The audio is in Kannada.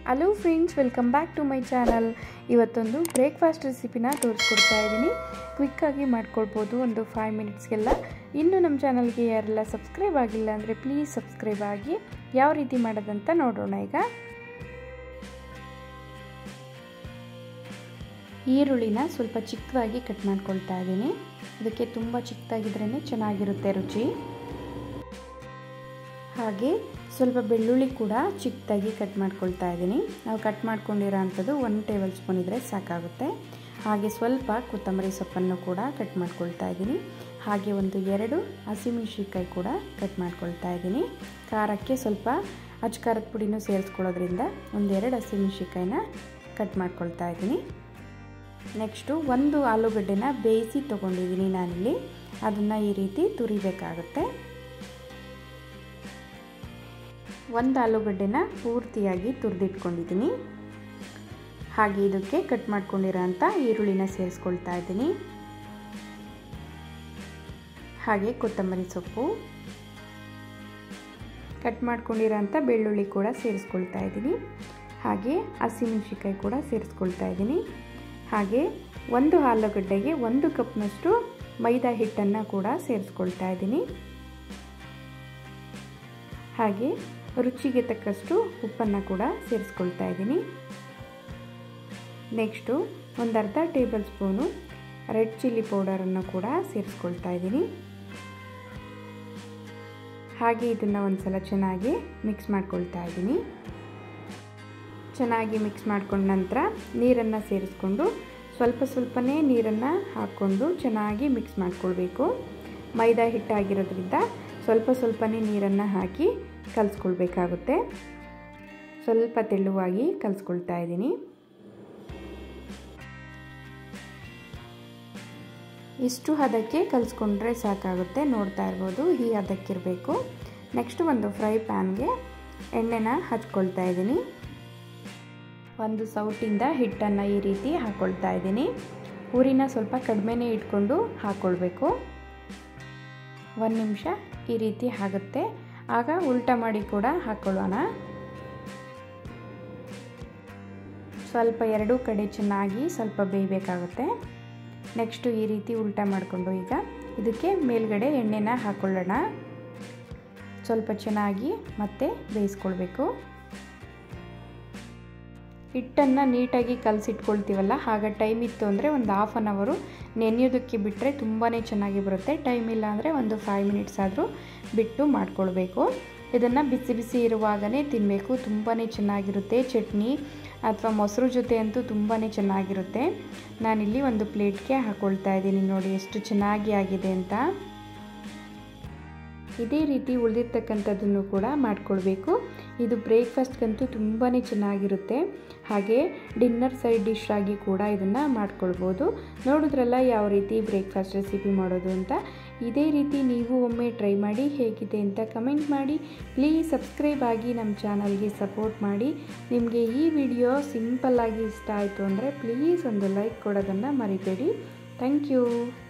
hello friends welcome back to my channel ಇವತ್ತೊಂದು ಬ್ರೇಕ್ಫಾಸ್ಟ್ ರೆಸಿಪಿನ ತೋರಿಸ್ಕೊಡ್ತಾ ಇದ್ದೀನಿ ಕ್ವಿಕ್ಕಾಗಿ ಮಾಡ್ಕೊಳ್ಬೋದು ಒಂದು ಫೈವ್ ಮಿನಿಟ್ಸ್ಗೆಲ್ಲ ಇನ್ನು ನಮ್ಮ ಚಾನಲ್ಗೆ ಯಾರೆಲ್ಲ ಸಬ್ಸ್ಕ್ರೈಬ್ ಆಗಿಲ್ಲ ಅಂದರೆ ಪ್ಲೀಸ್ ಸಬ್ಸ್ಕ್ರೈಬ್ ಆಗಿ ಯಾವ ರೀತಿ ಮಾಡೋದಂತ ನೋಡೋಣ ಈಗ ಈರುಳ್ಳಿನ ಸ್ವಲ್ಪ ಚಿಕ್ಕದಾಗಿ ಕಟ್ ಮಾಡ್ಕೊಳ್ತಾ ಇದ್ದೀನಿ ಇದಕ್ಕೆ ತುಂಬ ಚಿಕ್ಕದಾಗಿದ್ರೇ ಚೆನ್ನಾಗಿರುತ್ತೆ ರುಚಿ ಹಾಗೆ ಸ್ವಲ್ಪ ಬೆಳ್ಳುಳ್ಳಿ ಕೂಡ ಚಿಕ್ಕದಾಗಿ ಕಟ್ ಮಾಡ್ಕೊಳ್ತಾ ಇದ್ದೀನಿ ನಾವು ಕಟ್ ಮಾಡ್ಕೊಂಡಿರೋ ಅಂಥದ್ದು ಒನ್ ಟೇಬಲ್ ಸ್ಪೂನ್ ಇದ್ದರೆ ಸಾಕಾಗುತ್ತೆ ಹಾಗೆ ಸ್ವಲ್ಪ ಕೊತ್ತಂಬರಿ ಸೊಪ್ಪನ್ನು ಕೂಡ ಕಟ್ ಮಾಡ್ಕೊಳ್ತಾ ಇದ್ದೀನಿ ಹಾಗೆ ಒಂದು ಎರಡು ಹಸಿಮೆಣ್ಸಿನ್ಕಾಯಿ ಕೂಡ ಕಟ್ ಮಾಡ್ಕೊಳ್ತಾ ಇದ್ದೀನಿ ಖಾರಕ್ಕೆ ಸ್ವಲ್ಪ ಅಚ್ಕಾರದ ಪುಡಿನೂ ಸೇರಿಸ್ಕೊಳ್ಳೋದ್ರಿಂದ ಒಂದೆರಡು ಹಸಿಮೆಣ್ಸಿನ್ಕಾಯಿನ ಕಟ್ ಮಾಡ್ಕೊಳ್ತಾ ಇದ್ದೀನಿ ನೆಕ್ಸ್ಟು ಒಂದು ಆಲೂಗಡ್ಡೆನ ಬೇಯಿಸಿ ತೊಗೊಂಡಿದ್ದೀನಿ ನಾನಿಲ್ಲಿ ಅದನ್ನು ಈ ರೀತಿ ತುರಿಬೇಕಾಗುತ್ತೆ ಒಂದು ಆಲೂಗಡ್ಡೆನ ಪೂರ್ತಿಯಾಗಿ ತುರಿದಿಟ್ಕೊಂಡಿದ್ದೀನಿ ಹಾಗೆ ಇದಕ್ಕೆ ಕಟ್ ಮಾಡ್ಕೊಂಡಿರೋ ಅಂಥ ಈರುಳ್ಳಿನ ಸೇರಿಸ್ಕೊಳ್ತಾ ಇದ್ದೀನಿ ಹಾಗೆ ಕೊತ್ತಂಬರಿ ಸೊಪ್ಪು ಕಟ್ ಮಾಡ್ಕೊಂಡಿರೋ ಅಂಥ ಬೆಳ್ಳುಳ್ಳಿ ಕೂಡ ಸೇರಿಸ್ಕೊಳ್ತಾ ಇದ್ದೀನಿ ಹಾಗೆ ಹಸಿಮೆಣ್ಸಿನ್ಕಾಯಿ ಕೂಡ ಸೇರಿಸ್ಕೊಳ್ತಾ ಇದ್ದೀನಿ ಹಾಗೆ ಒಂದು ಆಲೂಗಡ್ಡೆಗೆ ಒಂದು ಕಪ್ನಷ್ಟು ಮೈದಾ ಹಿಟ್ಟನ್ನು ಕೂಡ ಸೇರಿಸ್ಕೊಳ್ತಾ ಇದ್ದೀನಿ ಹಾಗೆ ರುಚಿಗೆ ತಕ್ಕಷ್ಟು ಉಪ್ಪನ್ನು ಕೂಡ ಸೇರಿಸ್ಕೊಳ್ತಾ ಇದ್ದೀನಿ ನೆಕ್ಸ್ಟು ಒಂದು ಅರ್ಧ ಟೇಬಲ್ ಸ್ಪೂನು ರೆಡ್ ಚಿಲ್ಲಿ ಪೌಡರನ್ನು ಕೂಡ ಸೇರಿಸ್ಕೊಳ್ತಾ ಇದ್ದೀನಿ ಹಾಗೆ ಇದನ್ನು ಒಂದು ಸಲ ಚೆನ್ನಾಗಿ ಮಿಕ್ಸ್ ಮಾಡ್ಕೊಳ್ತಾ ಇದ್ದೀನಿ ಚೆನ್ನಾಗಿ ಮಿಕ್ಸ್ ಮಾಡ್ಕೊಂಡ ನಂತರ ನೀರನ್ನು ಸೇರಿಸ್ಕೊಂಡು ಸ್ವಲ್ಪ ಸ್ವಲ್ಪನೇ ನೀರನ್ನು ಹಾಕ್ಕೊಂಡು ಚೆನ್ನಾಗಿ ಮಿಕ್ಸ್ ಮಾಡ್ಕೊಳ್ಬೇಕು ಮೈದಾ ಹಿಟ್ಟಾಗಿರೋದ್ರಿಂದ ಸ್ವಲ್ಪ ಸ್ವಲ್ಪನೇ ನೀರನ್ನು ಹಾಕಿ ಕಲಿಸ್ಕೊಳ್ಬೇಕಾಗುತ್ತೆ ಸ್ವಲ್ಪ ತೆಳುವಾಗಿ ಕಲಿಸ್ಕೊಳ್ತಾ ಇದ್ದೀನಿ ಇಷ್ಟು ಹದಕ್ಕೆ ಕಲಿಸ್ಕೊಂಡ್ರೆ ಸಾಕಾಗುತ್ತೆ ನೋಡ್ತಾ ಇರ್ಬೋದು ಈ ಹದಕ್ಕಿರಬೇಕು ನೆಕ್ಸ್ಟ್ ಒಂದು ಫ್ರೈ ಪ್ಯಾನ್ಗೆ ಎಣ್ಣೆನ ಹಚ್ಕೊಳ್ತಾ ಇದ್ದೀನಿ ಒಂದು ಸೌಟಿಂದ ಹಿಟ್ಟನ್ನು ಈ ರೀತಿ ಹಾಕ್ಕೊಳ್ತಾ ಇದ್ದೀನಿ ಊರಿನ ಸ್ವಲ್ಪ ಕಡಿಮೆನೇ ಇಟ್ಕೊಂಡು ಹಾಕ್ಕೊಳ್ಬೇಕು ಒಂದು ನಿಮಿಷ ಈ ರೀತಿ ಆಗುತ್ತೆ ಆಗ ಉಲ್ಟ ಮಾಡಿ ಕೂಡ ಹಾಕ್ಕೊಳ್ಳೋಣ ಸ್ವಲ್ಪ ಎರಡೂ ಕಡೆ ಚೆನ್ನಾಗಿ ಸ್ವಲ್ಪ ಬೇಯಬೇಕಾಗುತ್ತೆ ನೆಕ್ಸ್ಟು ಈ ರೀತಿ ಉಲ್ಟ ಮಾಡಿಕೊಂಡು ಈಗ ಇದಕ್ಕೆ ಮೇಲ್ಗಡೆ ಎಣ್ಣೆನ ಹಾಕ್ಕೊಳ್ಳೋಣ ಸ್ವಲ್ಪ ಚೆನ್ನಾಗಿ ಮತ್ತೆ ಬೇಯಿಸ್ಕೊಳ್ಬೇಕು ಹಿಟ್ಟನ್ನು ನೀಟಾಗಿ ಕಲಸಿಟ್ಕೊಳ್ತೀವಲ್ಲ ಆಗ ಟೈಮ್ ಇತ್ತು ಅಂದರೆ ಒಂದು ಹಾಫ್ ಆನ್ ಅವರು ನೆನೆಯೋದಕ್ಕೆ ಬಿಟ್ಟರೆ ತುಂಬಾ ಚೆನ್ನಾಗಿ ಬರುತ್ತೆ ಟೈಮ್ ಇಲ್ಲ ಅಂದರೆ ಒಂದು ಫೈವ್ ಮಿನಿಟ್ಸ್ ಆದರೂ ಬಿಟ್ಟು ಮಾಡ್ಕೊಳ್ಬೇಕು ಇದನ್ನು ಬಿಸಿ ಬಿಸಿ ಇರುವಾಗಲೇ ತಿನ್ನಬೇಕು ತುಂಬಾ ಚೆನ್ನಾಗಿರುತ್ತೆ ಚಟ್ನಿ ಅಥವಾ ಮೊಸರು ಜೊತೆ ಅಂತೂ ತುಂಬಾ ಚೆನ್ನಾಗಿರುತ್ತೆ ನಾನಿಲ್ಲಿ ಒಂದು ಪ್ಲೇಟ್ಗೆ ಹಾಕ್ಕೊಳ್ತಾ ಇದ್ದೀನಿ ನೋಡಿ ಎಷ್ಟು ಚೆನ್ನಾಗಿ ಆಗಿದೆ ಅಂತ ಇದೇ ರೀತಿ ಉಳಿದಿರ್ತಕ್ಕಂಥದ್ದನ್ನು ಕೂಡ ಮಾಡ್ಕೊಳ್ಬೇಕು ಇದು ಬ್ರೇಕ್ಫಾಸ್ಟ್ಗಂತೂ ತುಂಬಾ ಚೆನ್ನಾಗಿರುತ್ತೆ ಹಾಗೆ ಡಿನ್ನರ್ ಸೈಡ್ ಡಿಶ್ ಆಗಿ ಕೂಡ ಇದನ್ನು ಮಾಡ್ಕೊಳ್ಬೋದು ನೋಡಿದ್ರಲ್ಲ ಯಾವ ರೀತಿ ಬ್ರೇಕ್ಫಾಸ್ಟ್ ರೆಸಿಪಿ ಮಾಡೋದು ಅಂತ ಇದೇ ರೀತಿ ನೀವು ಒಮ್ಮೆ ಟ್ರೈ ಮಾಡಿ ಹೇಗಿದೆ ಅಂತ ಕಮೆಂಟ್ ಮಾಡಿ ಪ್ಲೀಸ್ ಸಬ್ಸ್ಕ್ರೈಬ್ ಆಗಿ ನಮ್ಮ ಚಾನಲ್ಗೆ ಸಪೋರ್ಟ್ ಮಾಡಿ ನಿಮಗೆ ಈ ವಿಡಿಯೋ ಸಿಂಪಲ್ಲಾಗಿ ಇಷ್ಟ ಆಯಿತು ಅಂದರೆ ಪ್ಲೀಸ್ ಒಂದು ಲೈಕ್ ಕೊಡೋದನ್ನು ಮರಿಬೇಡಿ ಥ್ಯಾಂಕ್ ಯು